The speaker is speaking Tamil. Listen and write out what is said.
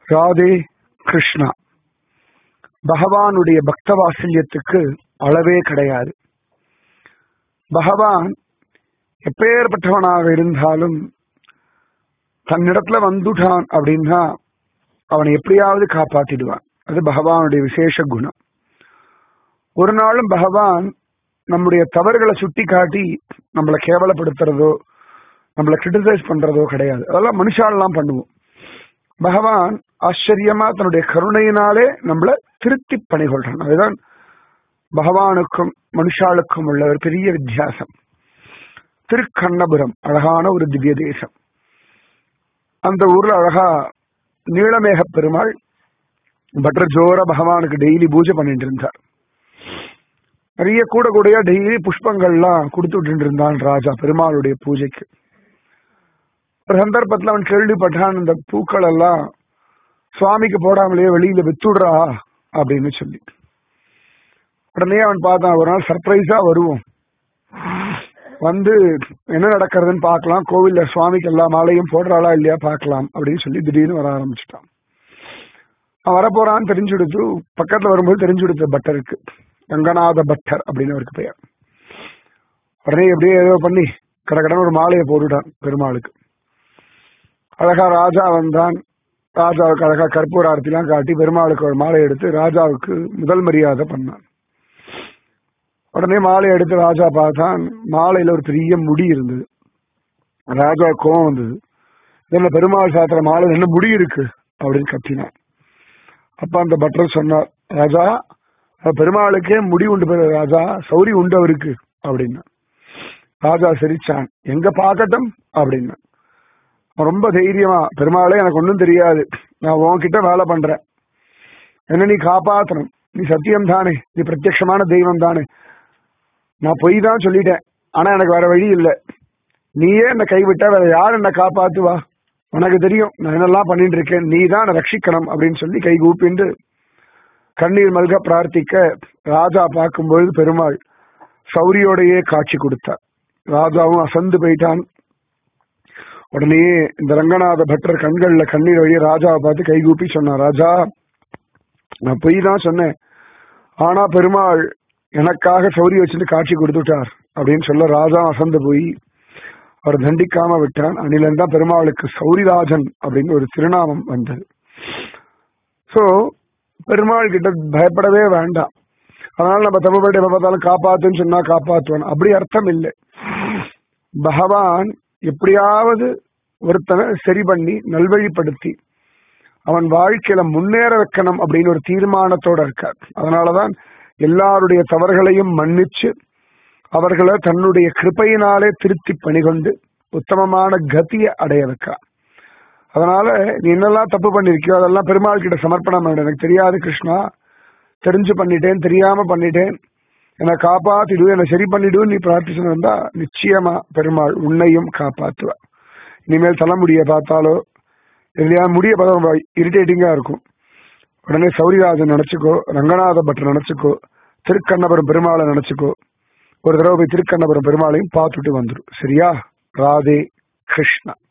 ராதே கிருஷ்ணா பகவானுடைய பக்த வாத்சல்யத்துக்கு அளவே கிடையாது பகவான் எப்பேற்பட்டவனாக இருந்தாலும் தன்னிடத்துல வந்துட்டான் அப்படின்னா அவனை எப்படியாவது காப்பாத்திடுவான் அது பகவானுடைய விசேஷ குணம் ஒரு நாளும் பகவான் நம்முடைய தவறுகளை சுட்டி காட்டி நம்மளை கேவலப்படுத்துறதோ நம்மளை கிரிட்டிசைஸ் பண்றதோ கிடையாது அதெல்லாம் மனுஷாலெல்லாம் பண்ணுவோம் பகவான் ஆச்சரியமா தன்னுடைய கருணையினாலே நம்மளை திருத்தி பணிகொள்றான் அதுதான் பகவானுக்கும் மனுஷாளுக்கும் உள்ள ஒரு பெரிய வித்தியாசம் திருக்கண்ணபுரம் அழகான ஒரு திவ்ய தேசம் அந்த ஊர்ல அழகா நீளமேக பெருமாள் பட்டர் ஜோர பகவானுக்கு டெய்லி பூஜை பண்ணிட்டு இருந்தார் நிறைய கூட கூடயா டெய்லி புஷ்பங்கள்லாம் கொடுத்துட்டு இருந்தான் ராஜா பெருமாளுடைய பூஜைக்கு ஒரு சந்தர்ப்பத்துல அவன் கேள்விப்பட்டான் இந்த பூக்கள் எல்லாம் சுவாமிக்கு போடாமலேயே வெளியில வித்துடுறா அப்படின்னு சொல்லி உடனே அவன் பார்த்தான் ஒரு நாள் சர்ப்ரைஸா வருவோம் வந்து என்ன நடக்கிறதுன்னு பார்க்கலாம் கோவில்ல சுவாமிக்கு எல்லா மாலையும் போடுறாளா இல்லையா பார்க்கலாம் அப்படின்னு சொல்லி திடீர்னு வர ஆரம்பிச்சிட்டான் அவன் வரப்போறான்னு தெரிஞ்சு கொடுத்து பக்கத்துல வரும்போது தெரிஞ்சு கொடுத்த பட்டருக்கு ரங்கநாத பட்டர் அப்படின்னு அவருக்கு பெயர் உடனே எப்படியே ஏதோ பண்ணி கடகடன் ஒரு மாலையை போட்டுட்டான் பெருமாளுக்கு அழகா ராஜா வந்தான் ராஜாவுக்கு அழகா கற்பூர ஆரத்திலாம் காட்டி பெருமாளுக்கு ஒரு மாலை எடுத்து ராஜாவுக்கு முதல் மரியாதை பண்ணான் உடனே மாலை எடுத்து ராஜா பார்த்தான் மாலையில ஒரு பெரிய முடி இருந்தது ராஜா கோவம் வந்தது இதுல பெருமாள் சாத்திர மாலை என்ன முடி இருக்கு அப்படின்னு கத்தினான் அப்ப அந்த பட்டர் சொன்னார் ராஜா பெருமாளுக்கே முடி உண்டு பெரு ராஜா சௌரி உண்டு அவருக்கு அப்படின்னா ராஜா சிரிச்சான் எங்க பார்க்கட்டும் அப்படின்னா ரொம்ப தைரியமா பெருமாளே எனக்கு ஒன்றும் தெரியாது நான் உன்கிட்ட வேலை பண்றேன் என்ன நீ காப்பாத்தணும் நீ சத்தியம் தானே நீ பிரத்யட்சமான தெய்வம் தானே நான் பொய் தான் சொல்லிட்டேன் ஆனா எனக்கு வேற வழி இல்லை நீயே என்னை கைவிட்டா வேற யார் என்ன காப்பாத்துவா உனக்கு தெரியும் நான் என்னெல்லாம் பண்ணிட்டு இருக்கேன் நீ தான் ரட்சிக்கணும் அப்படின்னு சொல்லி கை கூப்பிண்டு கண்ணீர் மல்க பிரார்த்திக்க ராஜா பார்க்கும்பொழுது பெருமாள் சௌரியோடையே காட்சி கொடுத்தார் ராஜாவும் அசந்து போயிட்டான் உடனே இந்த ரங்கநாத பட்டர் கண்கள்ல கண்ணீர் வழிய ராஜாவை பார்த்து கைகூப்பி சொன்னார் ராஜா நான் பொய் தான் சொன்னேன் ஆனா பெருமாள் எனக்காக சௌரி வச்சுட்டு காட்சி கொடுத்துட்டார் அப்படின்னு சொல்ல ராஜா அசந்து போய் அவர் தண்டிக்காம விட்டான் அன்னிலிருந்து தான் பெருமாளுக்கு சௌரிராஜன் அப்படின்னு ஒரு திருநாமம் வந்தது சோ பெருமாள் கிட்ட பயப்படவே வேண்டாம் அதனால நம்ம தப்பு போயிட்டு எப்ப பார்த்தாலும் காப்பாத்துன்னு சொன்னா காப்பாத்துவான் அப்படி அர்த்தம் இல்லை பகவான் எப்படியாவது ஒருத்தனை சரி பண்ணி நல்வழிப்படுத்தி அவன் வாழ்க்கையில முன்னேற வைக்கணும் அப்படின்னு ஒரு தீர்மானத்தோட இருக்கார் அதனாலதான் எல்லாருடைய தவறுகளையும் மன்னிச்சு அவர்களை தன்னுடைய கிருப்பையினாலே திருத்தி பணிகொண்டு உத்தமமான கதியை அடைய வைக்கா அதனால நீ என்னெல்லாம் தப்பு பண்ணிருக்கியோ அதெல்லாம் பெருமாள் கிட்ட சமர்ப்பணம் பண்ண எனக்கு தெரியாது கிருஷ்ணா தெரிஞ்சு பண்ணிட்டேன் தெரியாம பண்ணிட்டேன் என்னை காப்பாத்திடு என்னை சரி பண்ணிடு நீ பிரார்த்திச்சு இருந்தா நிச்சயமா பெருமாள் உன்னையும் காப்பாத்துவா இனிமேல் தலைமுடிய பார்த்தாலோ இல்லையா முடிய பார்த்தா இரிட்டேட்டிங்கா இருக்கும் உடனே சௌரிராஜன் நினைச்சுக்கோ ரங்கநாத பட்டர் நினைச்சுக்கோ திருக்கண்ணபுரம் பெருமாளை நினைச்சுக்கோ ஒரு தடவை போய் திருக்கண்ணபுரம் பெருமாளையும் பார்த்துட்டு வந்துடும் சரியா ராதே கிருஷ்ணா